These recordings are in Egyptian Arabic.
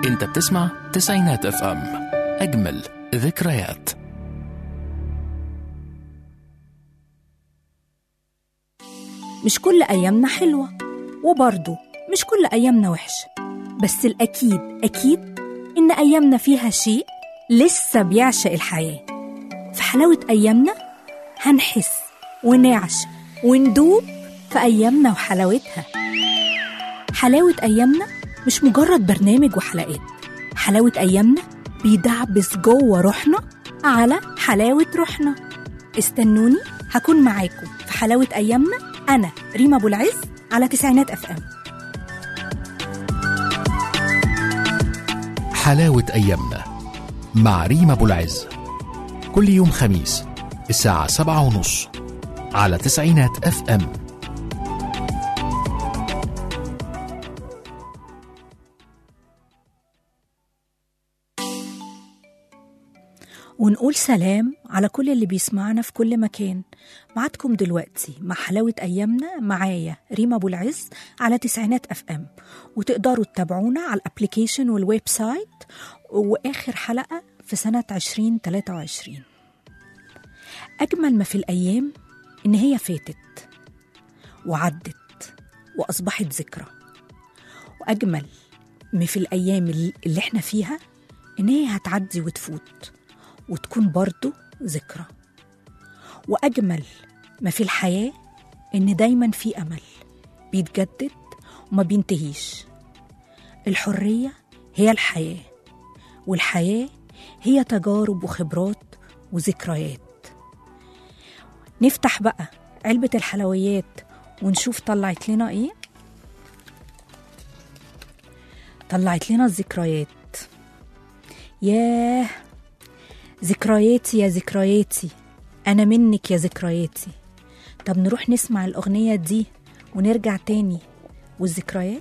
انت بتسمع تسعينات اف ام اجمل ذكريات مش كل أيامنا حلوة وبرضه مش كل أيامنا وحشة بس الأكيد أكيد إن أيامنا فيها شيء لسه بيعشق الحياة في حلاوة أيامنا هنحس ونعشق وندوب في أيامنا وحلاوتها حلاوة أيامنا مش مجرد برنامج وحلقات حلاوة أيامنا بيدعبس جوه روحنا على حلاوة روحنا استنوني هكون معاكم في حلاوة أيامنا أنا ريما أبو العز على تسعينات أف أم حلاوة أيامنا مع ريما أبو العز كل يوم خميس الساعة سبعة ونص على تسعينات اف ام ونقول سلام على كل اللي بيسمعنا في كل مكان معادكم دلوقتي مع حلاوة أيامنا معايا ريما أبو العز على تسعينات أف أم وتقدروا تتابعونا على الأبليكيشن والويب سايت وآخر حلقة في سنة 2023 أجمل ما في الأيام إن هي فاتت وعدت وأصبحت ذكرى وأجمل ما في الأيام اللي اللي إحنا فيها إن هي هتعدي وتفوت وتكون برضه ذكرى وأجمل ما في الحياة إن دايما في أمل بيتجدد وما بينتهيش الحرية هي الحياة والحياة هي تجارب وخبرات وذكريات نفتح بقى علبة الحلويات ونشوف طلعت لنا ايه طلعت لنا الذكريات ياه ذكرياتي يا ذكرياتي أنا منك يا ذكرياتي طب نروح نسمع الأغنية دي ونرجع تاني والذكريات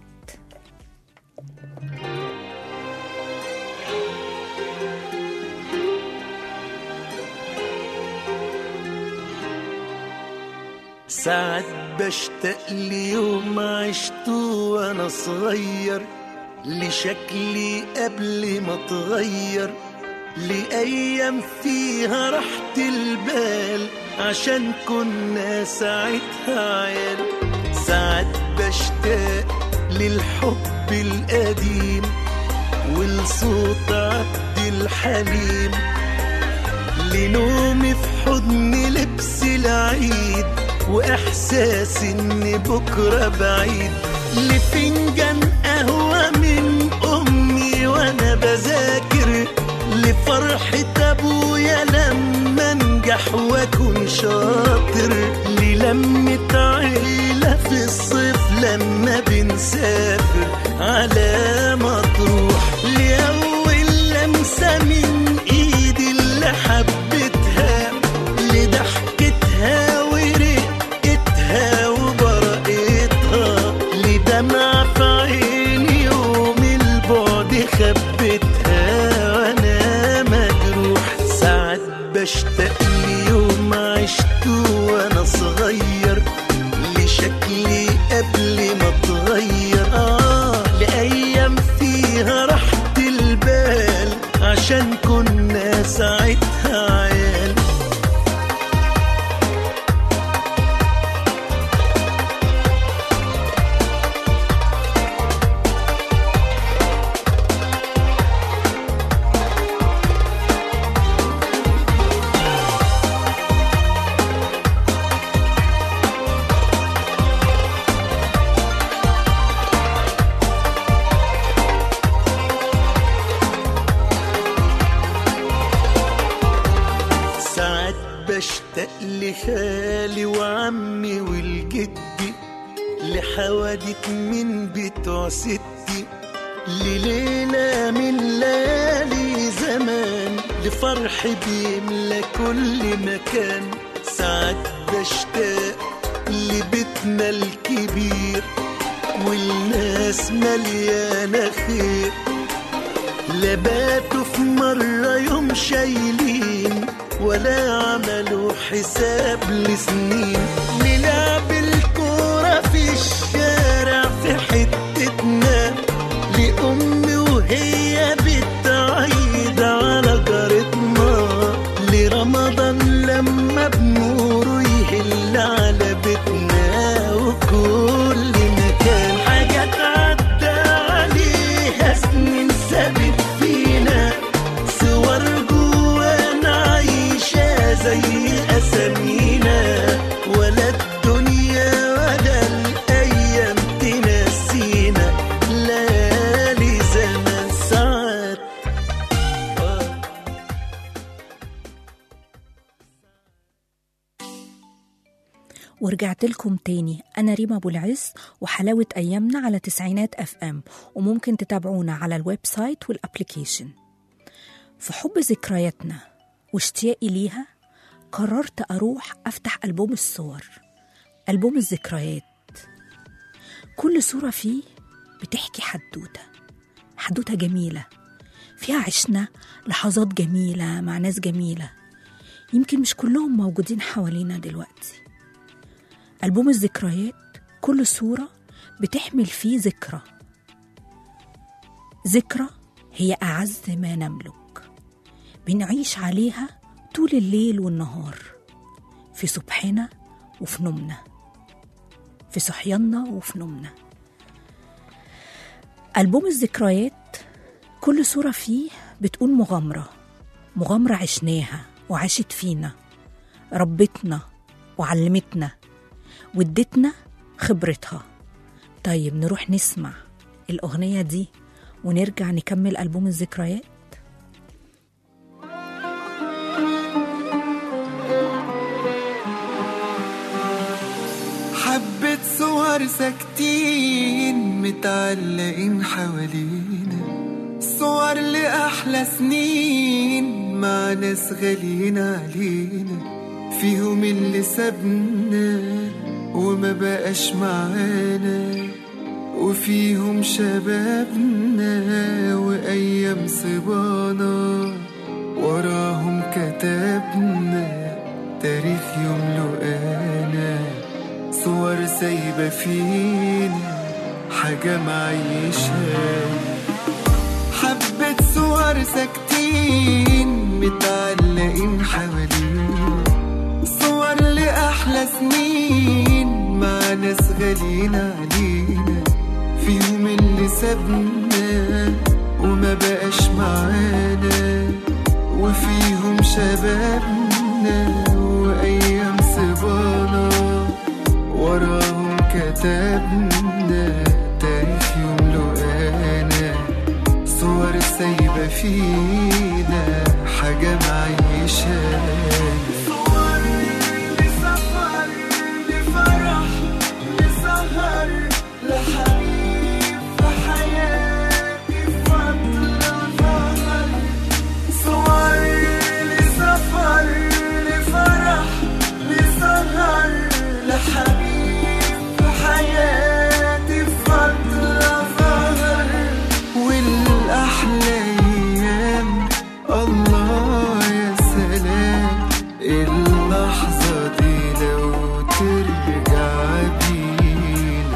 ساعات بشتاق ليوم عشته وانا صغير لشكلي قبل ما اتغير لأيام فيها راحة البال عشان كنا ساعتها عيال ساعات بشتاق للحب القديم ولصوت عبد الحليم لنومي في حضن لبس العيد واحساس ان بكره بعيد لفنجان قهوه من امي وانا بذاكر لفرحه ابويا لما انجح واكون شاطر للمه عيله في الصيف لما بنسافر على مطروح لاول لمسه من ايدي اللي حبيتها لضحكتها ورقتها وبرقتها لدمع في عيني يوم البعد خبتها وانا مجروح ساعات بشتاق ليوم عشته وانا صغير لشكلي قبل ما اتغير اه لايام فيها راحة البال عشان كنا ساعتها عيال ساعات بشتاق لخالي وعمي والجدي لحوادث من بتوع ستي لليلة من ليالي زمان لفرح بيملى كل مكان ساعات بشتاق لبيتنا الكبير والناس مليانة خير لباتوا في مرة يوم شايلين ولا عملوا حساب لسنين نلعب الكورة في الشارع في حتتنا لأمي وهي ورجعت لكم تاني أنا ريما أبو العز وحلاوة أيامنا على تسعينات أف أم وممكن تتابعونا على الويب سايت والأبليكيشن في حب ذكرياتنا واشتياقي ليها قررت أروح أفتح ألبوم الصور ألبوم الذكريات كل صورة فيه بتحكي حدوتة حدوتة جميلة فيها عشنا لحظات جميلة مع ناس جميلة يمكن مش كلهم موجودين حوالينا دلوقتي ألبوم الذكريات كل صورة بتحمل فيه ذكرى ذكرى هي أعز ما نملك بنعيش عليها طول الليل والنهار في صبحنا وفي نومنا في صحياننا وفي نومنا ألبوم الذكريات كل صورة فيه بتقول مغامرة مغامرة عشناها وعاشت فينا ربتنا وعلمتنا وادتنا خبرتها طيب نروح نسمع الأغنية دي ونرجع نكمل ألبوم الذكريات حبة صور ساكتين متعلقين حوالينا صور لأحلى سنين مع ناس غاليين علينا فيهم اللي سابنا وما بقاش معانا وفيهم شبابنا وأيام صبانا وراهم كتبنا تاريخ يملؤنا صور سايبة فينا حاجة معيشة حبة صور ساكتين متعلقين حوالينا صور لأحلى سنين مع ناس غاليين علينا فيهم اللي سابنا وما بقاش معانا وفيهم شبابنا وأيام صبانا وراهم كتبنا تاريخ يملؤنا صور سايبة فينا حاجة معيشانا صور لسفر لفرح لسهر لحبيب في حياتي فترة ظهر صور لسفر لفرح لسهر لحبيب في حياتي فترة ظهر والأحلى أيام الله يا سلام اللحظة دي لو ترجع بينا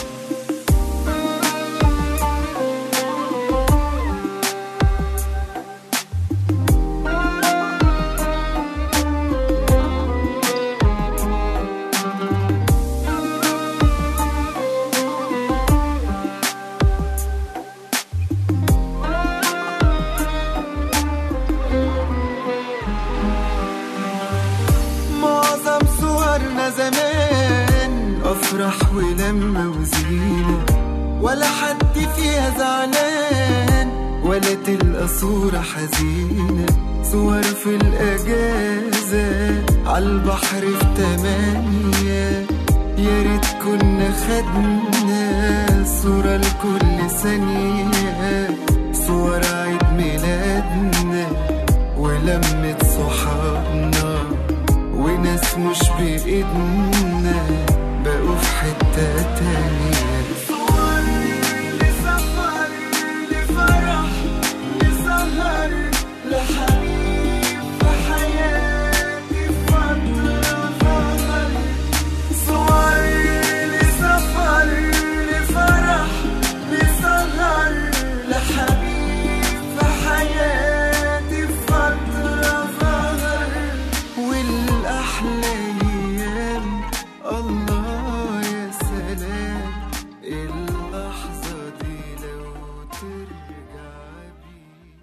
معظم صورنا زمان أفرح ولما وزينة ولا حد فيها زعلان ولا تلقى صورة حزينة صور في الأجازة عالبحر في تمانية يا ريت كنا خدنا صورة لكل ثانية صور عيد ميلادنا ولمة صحابنا وناس مش بإيدنا بقوا في حتة تانية صور لسفر لفرح لسهر لحبيب في حياتي فترة ظهر صور لسفر لفرح لسهر لحبيب في حياتي فترة ظهر والأحلى أيام الله يا سلام اللحظة دي لو ترجع بينا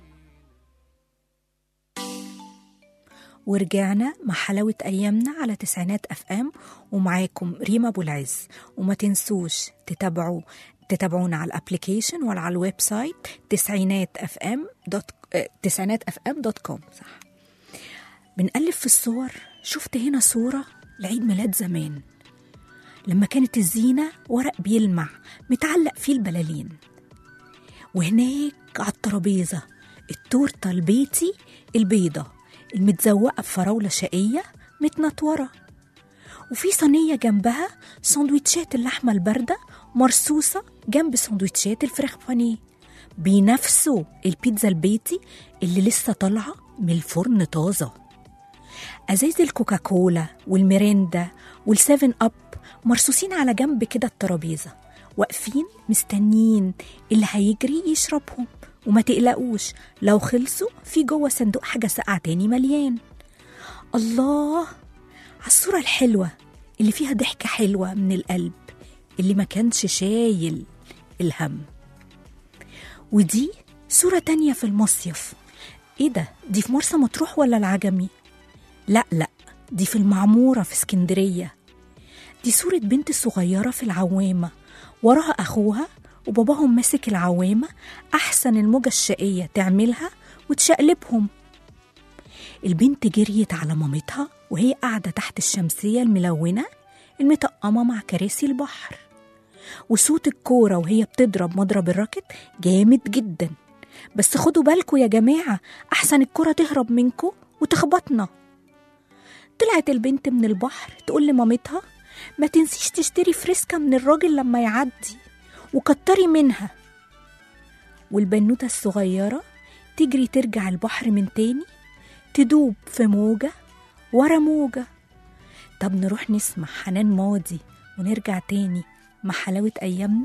ورجعنا مع حلاوة أيامنا على تسعينات أف أم ومعاكم ريما أبو العز وما تنسوش تتابعوا تتابعونا على الابليكيشن ولا على الويب سايت تسعينات اف ام دوت آه، تسعينات اف ام دوت كوم صح بنقلب في الصور شفت هنا صورة لعيد ميلاد زمان لما كانت الزينة ورق بيلمع متعلق فيه البلالين وهناك على الترابيزة التورتة البيتي البيضة المتزوقة بفراولة شقية متنطورة وفي صينية جنبها سندوتشات اللحمة الباردة مرصوصة جنب سندوتشات الفراخ بانيه بينافسوا البيتزا البيتي اللي لسه طالعة من الفرن طازة أزايز الكوكاكولا والميريندا والسيفن أب مرصوصين على جنب كده الترابيزة واقفين مستنيين اللي هيجري يشربهم وما تقلقوش لو خلصوا في جوه صندوق حاجة ساقعة تاني مليان الله على الصورة الحلوة اللي فيها ضحكة حلوة من القلب اللي ما كانش شايل الهم ودي صورة تانية في المصيف ايه ده دي في مرسى مطروح ولا العجمي لا لا دي في المعمورة في اسكندرية دي صورة بنت صغيرة في العوامة وراها أخوها وباباهم ماسك العوامة أحسن الموجة الشقية تعملها وتشقلبهم البنت جريت على مامتها وهي قاعدة تحت الشمسية الملونة المطقمة مع كراسي البحر وصوت الكورة وهي بتضرب مضرب الراكت جامد جدا بس خدوا بالكوا يا جماعة أحسن الكرة تهرب منكوا وتخبطنا طلعت البنت من البحر تقول لمامتها ما تنسيش تشتري فريسكا من الراجل لما يعدي وكتري منها والبنوتة الصغيرة تجري ترجع البحر من تاني تدوب في موجة ورا موجة طب نروح نسمع حنان ماضي ونرجع تاني مع حلاوة أيامنا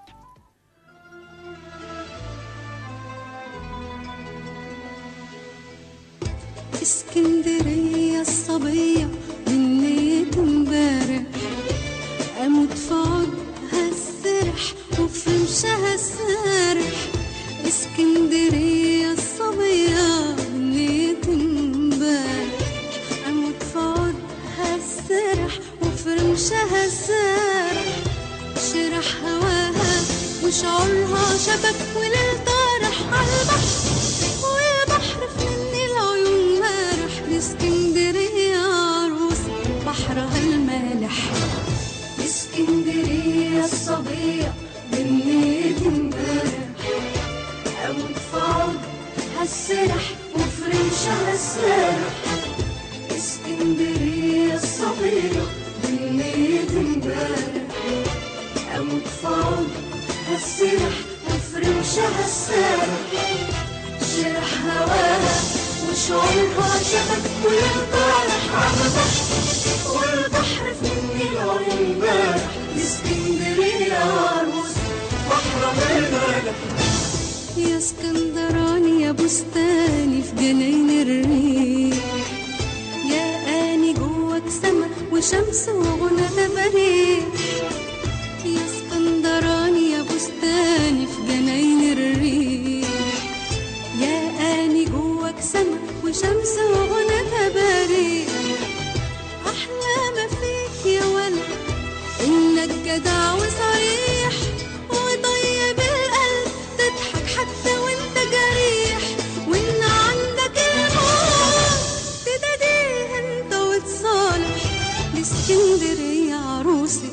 اسكندرية الصبية من نية امبارح أموت في عودها السرح وفي رمشها السارح اسكندرية الصبية من نية امبارح أموت في عودها السرح وفي رمشها السارح شرح هواها وشعورها شبك وليل طارح عالبحر والبحر في مني العيون مارح الاسكندرية عروس بحرها المالح اسكندرية الصبية بالنية امبارح أموت في عودها السرح وفي رمشها السارح اسكندرية الصبية بالنية امبارح أموت في عودها السرح وفي رمشها السارح شرح هواها وشعورها شبك والطارح على البحر والبحر في مني العيون بارح اسكندرية عروس بحر المالح يا اسكندراني يا بستاني في جناين الريح يا اني جواك سما وشمس وغنى تماريح يا اسكندراني يا بستاني في جناين الريح يا اني جواك سما وشمس وغنى تباريح احلى ما فيك يا ولد انك جدع وصريح وطيب القلب تضحك حتى وانت جريح وان عندك الموت تداديه انت وتصالح الاسكندرية عروسة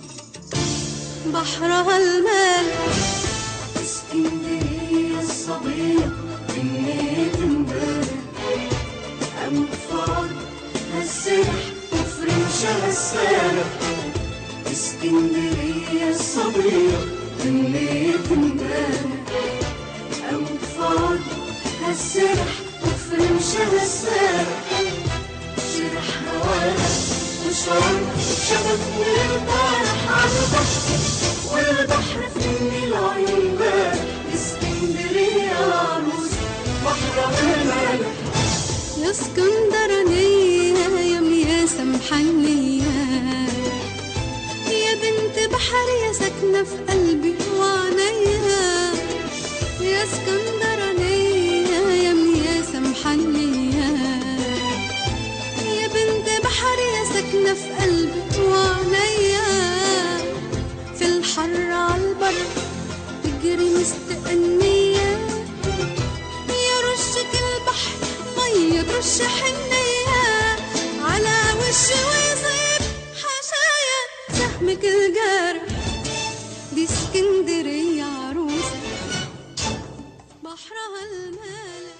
بحرها المالح اسكندرية الصبية بالنية امبارح أموت في عودها السرح وفي رمشها السارح اسكندرية الصبية بالنية امبارح أموت في عودها السرح وفي رمشها السارح شرح هواها وشعورها شبك والطارح على البحر والبحر في مني العيون بارح اسكندرية عروس بحر المالح يا اسكندرانية يا مياسة محنية يا بنت بحر يا ساكنة في قلبي وعينيا يا اسكندرانية يا مياسة محنية يا بنت بحر يا ساكنة في قلبي وعينيا في الحر عالبر تجري مستقنية يا رشة البحر مية ترش حنية على وشي ويصيب حشايا سهم لحمك الجارح دي اسكندرية عروسة بحرها المالح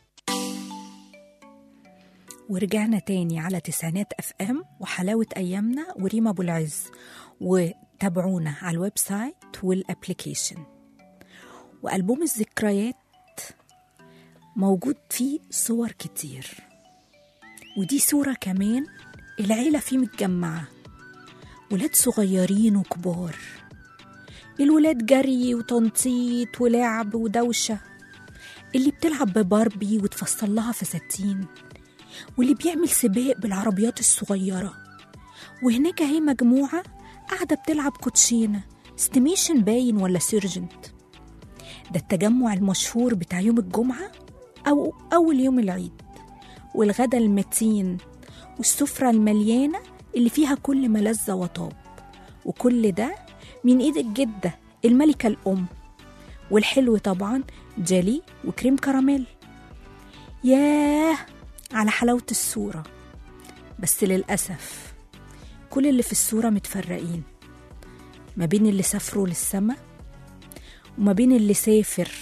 ورجعنا تاني على تسعينات اف ام وحلاوة ايامنا وريما ابو العز وتابعونا على الويب سايت والابليكيشن والبوم الذكريات موجود فيه صور كتير ودي صورة كمان العيلة فيه متجمعة ولاد صغيرين وكبار الولاد جري وتنطيط ولعب ودوشة اللي بتلعب بباربي وتفصل لها فساتين واللي بيعمل سباق بالعربيات الصغيرة وهناك اهي مجموعة قاعدة بتلعب كوتشينة ستيميشن باين ولا سيرجنت ده التجمع المشهور بتاع يوم الجمعة أو أول يوم العيد والغدا المتين والسفرة المليانة اللي فيها كل ملذة وطاب وكل ده من إيد الجدة الملكة الأم والحلو طبعا جيلي وكريم كراميل ياه على حلاوة الصورة بس للأسف كل اللي في الصورة متفرقين ما بين اللي سافروا للسما وما بين اللي سافر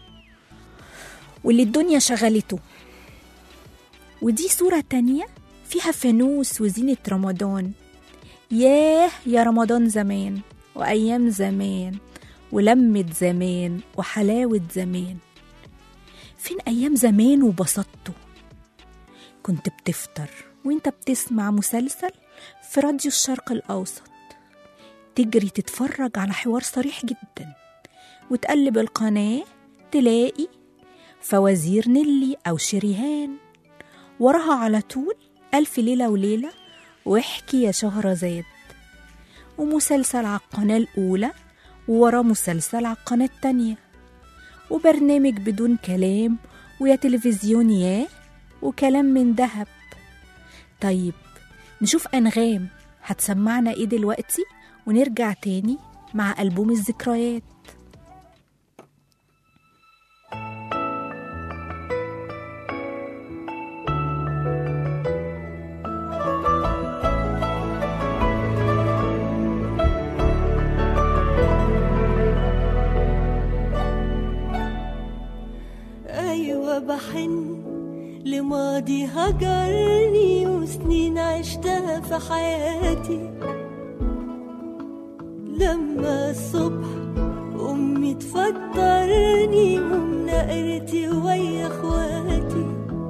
واللي الدنيا شغلته ودي صورة تانية فيها فانوس وزينة رمضان ياه يا رمضان زمان وأيام زمان ولمة زمان وحلاوة زمان فين أيام زمان وبسطته كنت بتفطر وانت بتسمع مسلسل في راديو الشرق الأوسط تجري تتفرج على حوار صريح جدا وتقلب القناة تلاقي فوازير نيلي أو شريهان وراها على طول ألف ليلة وليلة واحكي يا شهرزاد ومسلسل على القناة الأولى ووراه مسلسل على القناة التانية وبرنامج بدون كلام ويا تلفزيون ياه وكلام من دهب طيب نشوف أنغام هتسمعنا إيه دلوقتي ونرجع تاني مع ألبوم الذكريات أيوة بحن لماضي هجرني وسنين عشتها في حياتي لما الصبح أمي تفطرني ومنقرتي ويا اخواتي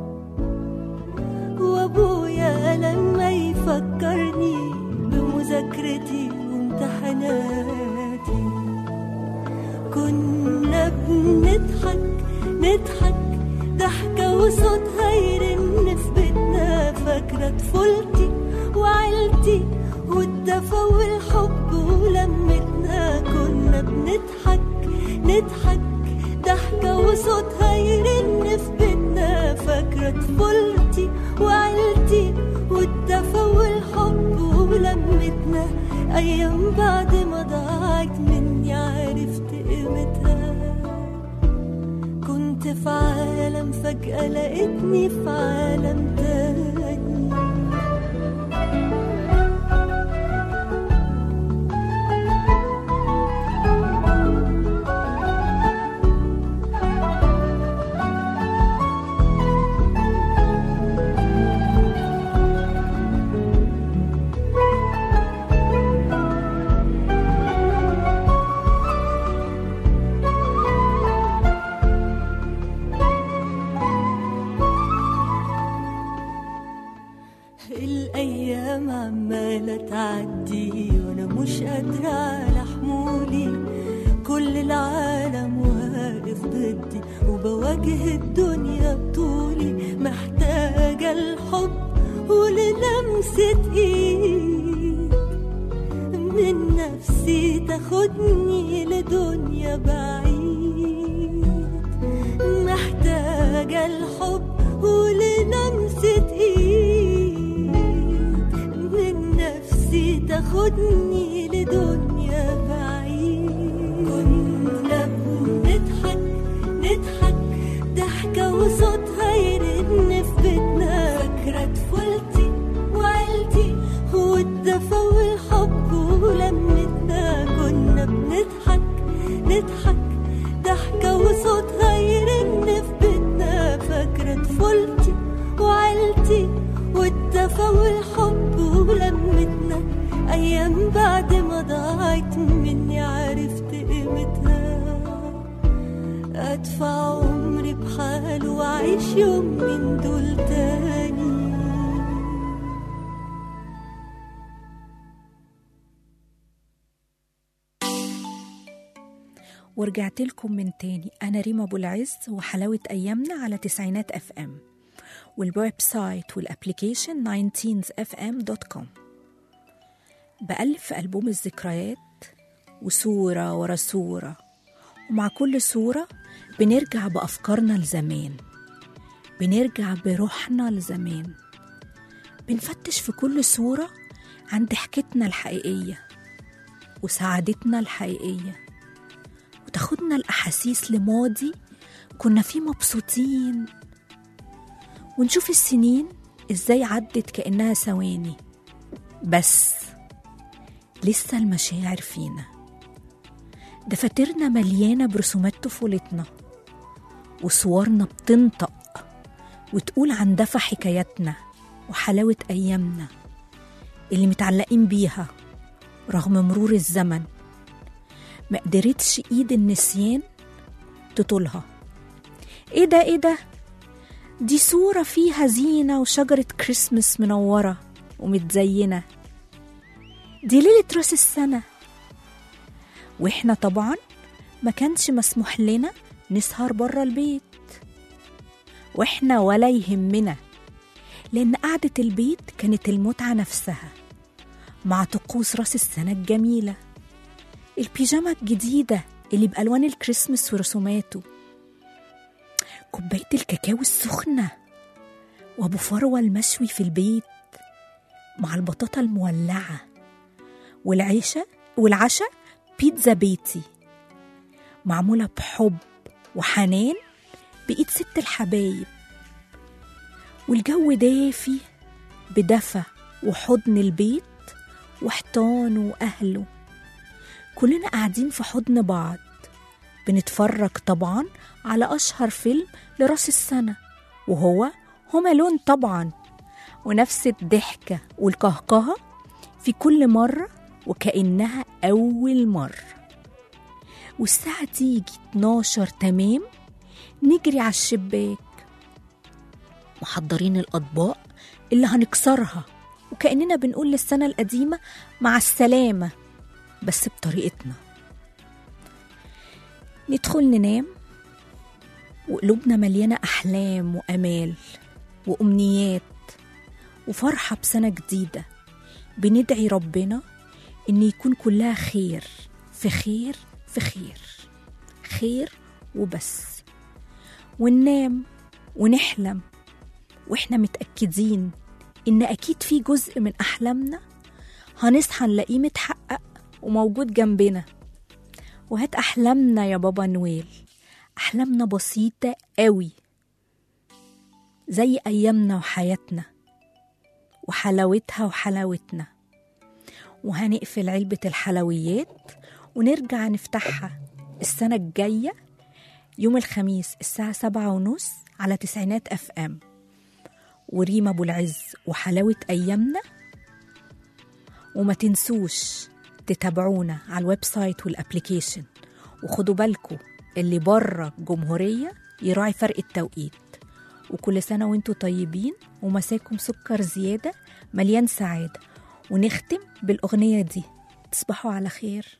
وأبويا لما يفكرني بمذاكرتي وامتحاناتي كنا بنضحك نضحك ضحكة وصوتها يرن في بيتنا فاكرة طفولتي وعيلتي والدفى والحب ولمتنا كنا بنضحك نضحك ضحكة وصوتها يرن في بيتنا فاكرة طفولتي وعيلتي والدفى والحب ولمتنا أيام بعد ما ضاعت مني عرفت قيمتها كنت في عالم فجأة لقيتني في عالم تاني الأيام عمالة تعدي وأنا مش قادرة على حمولي كل العالم واقف ضدي وبواجه الدنيا بطولي محتاجة الحب وللمسة إيد من نفسي تاخدني لدنيا بعيد محتاجة الحب وللمسة ايد من نفسي تاخدني لدنيا بعيد كنا بنضحك نضحك ضحكة وصوتها يرن في بيتنا فاكرة طفولتي وعيلتي والدفى والحب ادفع عمري بحاله واعيش يوم من دول تاني ورجعت لكم من تاني أنا ريما أبو العز وحلاوة أيامنا على تسعينات اف ام والويب سايت والابليكيشن 19fm.com بألف في ألبوم الذكريات وصورة ورا صورة ومع كل صورة بنرجع بأفكارنا لزمان بنرجع بروحنا لزمان بنفتش في كل صورة عن ضحكتنا الحقيقية وسعادتنا الحقيقيه وتاخدنا الأحاسيس لماضي كنا فيه مبسوطين ونشوف السنين ازاي عدت كأنها ثواني بس لسه المشاعر فينا دفاترنا مليانة برسومات طفولتنا وصورنا بتنطق وتقول عن دفى حكاياتنا وحلاوة أيامنا اللي متعلقين بيها رغم مرور الزمن ما قدرتش ايد النسيان تطولها ايه ده ايه ده دي صورة فيها زينة وشجرة كريسمس منورة ومتزينة دي ليلة راس السنة واحنا طبعا ما كانش مسموح لنا نسهر برا البيت واحنا ولا يهمنا لأن قعدة البيت كانت المتعة نفسها مع طقوس راس السنة الجميلة البيجامة الجديدة اللي بألوان الكريسماس ورسوماته كوباية الكاكاو السخنة وأبو فروة المشوي في البيت مع البطاطا المولعة والعيشة والعشاء بيتزا بيتي معمولة بحب وحنان بإيد ست الحبايب والجو دافي بدفى وحضن البيت وحيطانه وأهله كلنا قاعدين في حضن بعض بنتفرج طبعا على أشهر فيلم لراس السنة وهو هما لون طبعا ونفس الضحكة والقهقهة في كل مرة وكأنها أول مرة والساعة تيجي 12 تمام نجري على الشباك محضرين الأطباق اللي هنكسرها وكأننا بنقول للسنة القديمة مع السلامة بس بطريقتنا ندخل ننام وقلوبنا مليانة أحلام وأمال وأمنيات وفرحة بسنة جديدة بندعي ربنا إن يكون كلها خير في خير في خير خير وبس وننام ونحلم واحنا متأكدين إن أكيد في جزء من أحلامنا هنصحى نلاقيه متحقق وموجود جنبنا وهات أحلامنا يا بابا نويل أحلامنا بسيطة قوي زي أيامنا وحياتنا وحلاوتها وحلاوتنا وهنقفل علبة الحلويات ونرجع نفتحها السنة الجاية يوم الخميس الساعة سبعة ونص على تسعينات أف أم وريما أبو العز وحلاوة أيامنا وما تنسوش تتابعونا على الويب سايت والابليكيشن وخدوا بالكم اللي بره الجمهورية يراعي فرق التوقيت وكل سنة وانتوا طيبين ومساكم سكر زيادة مليان سعادة ونختم بالأغنية دي تصبحوا على خير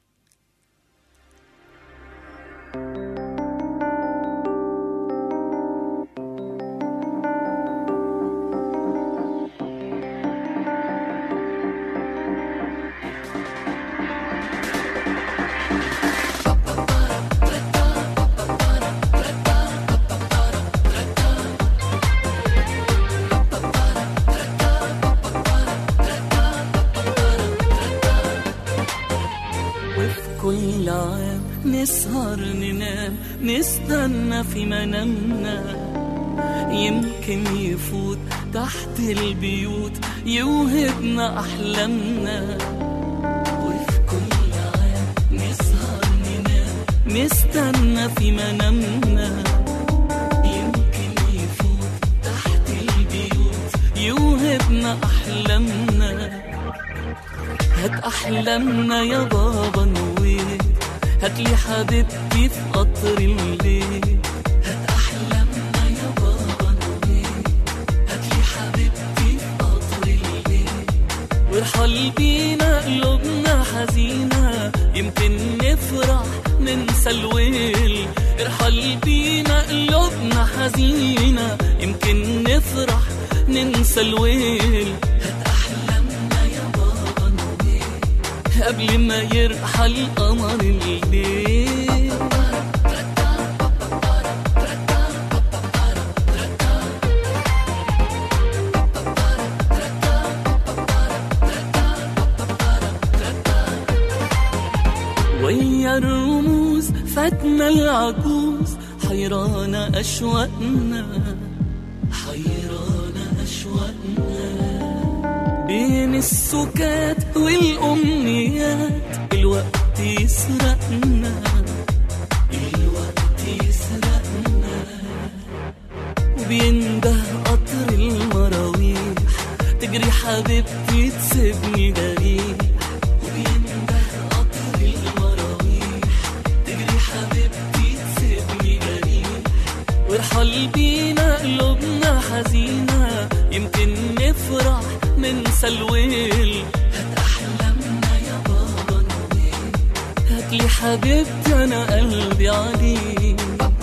وفي كل عام نسهر ننام نستنى في منامنا يمكن يفوت تحت البيوت يوهبنا أحلامنا وفي كل عام نسهر ننام نستنى في منامنا يمكن يفوت تحت البيوت يوهبنا أحلامنا هات أحلامنا يا بابا نويل هات لي حبيبتي في قطر الليل ارحل بينا قلوبنا حزينة يمكن نفرح ننسى الويل ارحل بينا قلوبنا حزينة يمكن نفرح ننسى الويل هات أحلامنا يا بابا نويل قبل ما يرحل قمر الليل ويا الرموز فاتنا العجوز حيرانة أشواقنا حيرانة أشواقنا بين السكات والأمنيات الوقت يسرقنا الوقت يسرقنا وبينده قطر المراويح تجري حبيبتي تسيبني جريح وبينده قطر المراويح تجري حبيبتي تسيبني جريح وارحل بينا قلوبنا حزينة يمكن نفرح ننسى الويل هات أحلامنا يا بابا نويل هاتلي حبيبتي أنا قلبي عليك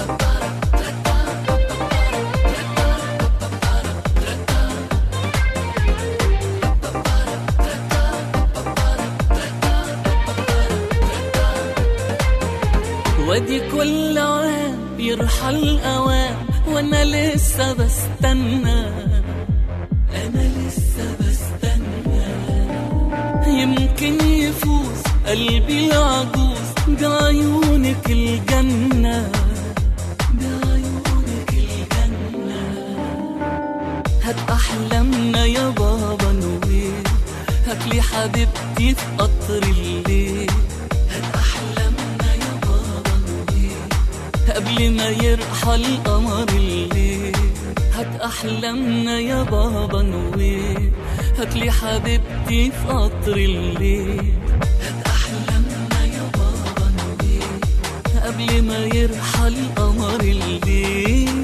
وادي كل عام يرحل أوام وانا لسه بستنى انا لسه بستنى يمكن يفوز قلبي العجوز بعيونك الجنة بعيونك الجنة هات أحلامنا يا بابا نويل هاتلي حبيبتي في قطر الليل هات أحلامنا يا بابا نويل قبل ما يرحل قمر الليل هات أحلامنا يا بابا نويل هاتلي حبيبتي في قطر الليل هات أحلامنا يا بابا نويل قبل ما يرحل قمر الليل